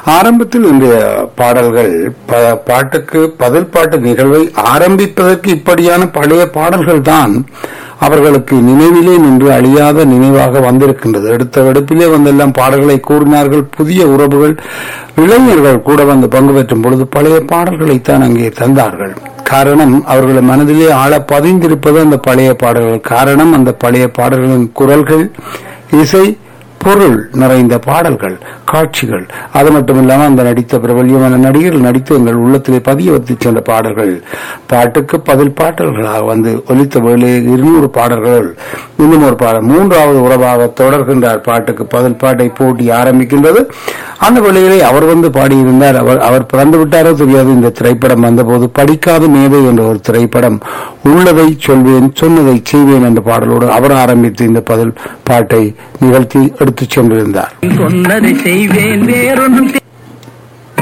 ஆரம்பத்தில் இன்றைய பாடல்கள் ப- பாட்டுக்கு பதில் பாட்டு நிகழ்வை ஆரம்பிப்பதற்கு இப்படியான பழைய பாடல்கள் தான் அவர்களுக்கு நினைவிலே நின்று அழியாத நினைவாக வந்திருக்கின்றது எடுத்த வெடுப்பிலே வந்தெல்லாம் பாடல்களை கூறினார்கள் புதிய உறவுகள் இளைஞர்கள் கூட வந்து பங்கு பெற்றும் பொழுது பழைய பாடல்களைத்தான் அங்கே தந்தார்கள் காரணம் அவர்கள் மனதிலே ஆழ பதிந்திருப்பது அந்த பழைய பாடல்கள் காரணம் அந்த பழைய பாடல்களின் குரல்கள் இசை பொருள் நிறைந்த பாடல்கள் காட்சிகள் அது மட்டுமில்லாமல் அந்த நடித்த பிரபல்யமான நடிகர்கள் நடித்து எங்கள் உள்ளத்திலே பதிய வைத்து சென்ற பாடல்கள் பாட்டுக்கு பதில் பாடல்களாக வந்து ஒலித்த வேளை இருநூறு பாடல்கள் இன்னும் ஒரு பாடல் மூன்றாவது உறவாக தொடர்கின்றார் பாட்டுக்கு பதில் பாட்டை போட்டி ஆரம்பிக்கின்றது அந்த வேளையிலே அவர் வந்து பாடியிருந்தார் அவர் அவர் பிறந்து விட்டாரோ தெரியாது இந்த திரைப்படம் வந்தபோது படிக்காத மேதை என்ற ஒரு திரைப்படம் உள்ளதை சொல்வேன் சொன்னதை செய்வேன் என்ற பாடலோடு அவர் ஆரம்பித்து இந்த பதில் பாட்டை நிகழ்த்தி எடுத்துச் சென்றிருந்தார் சொன்னதை செய்வேன்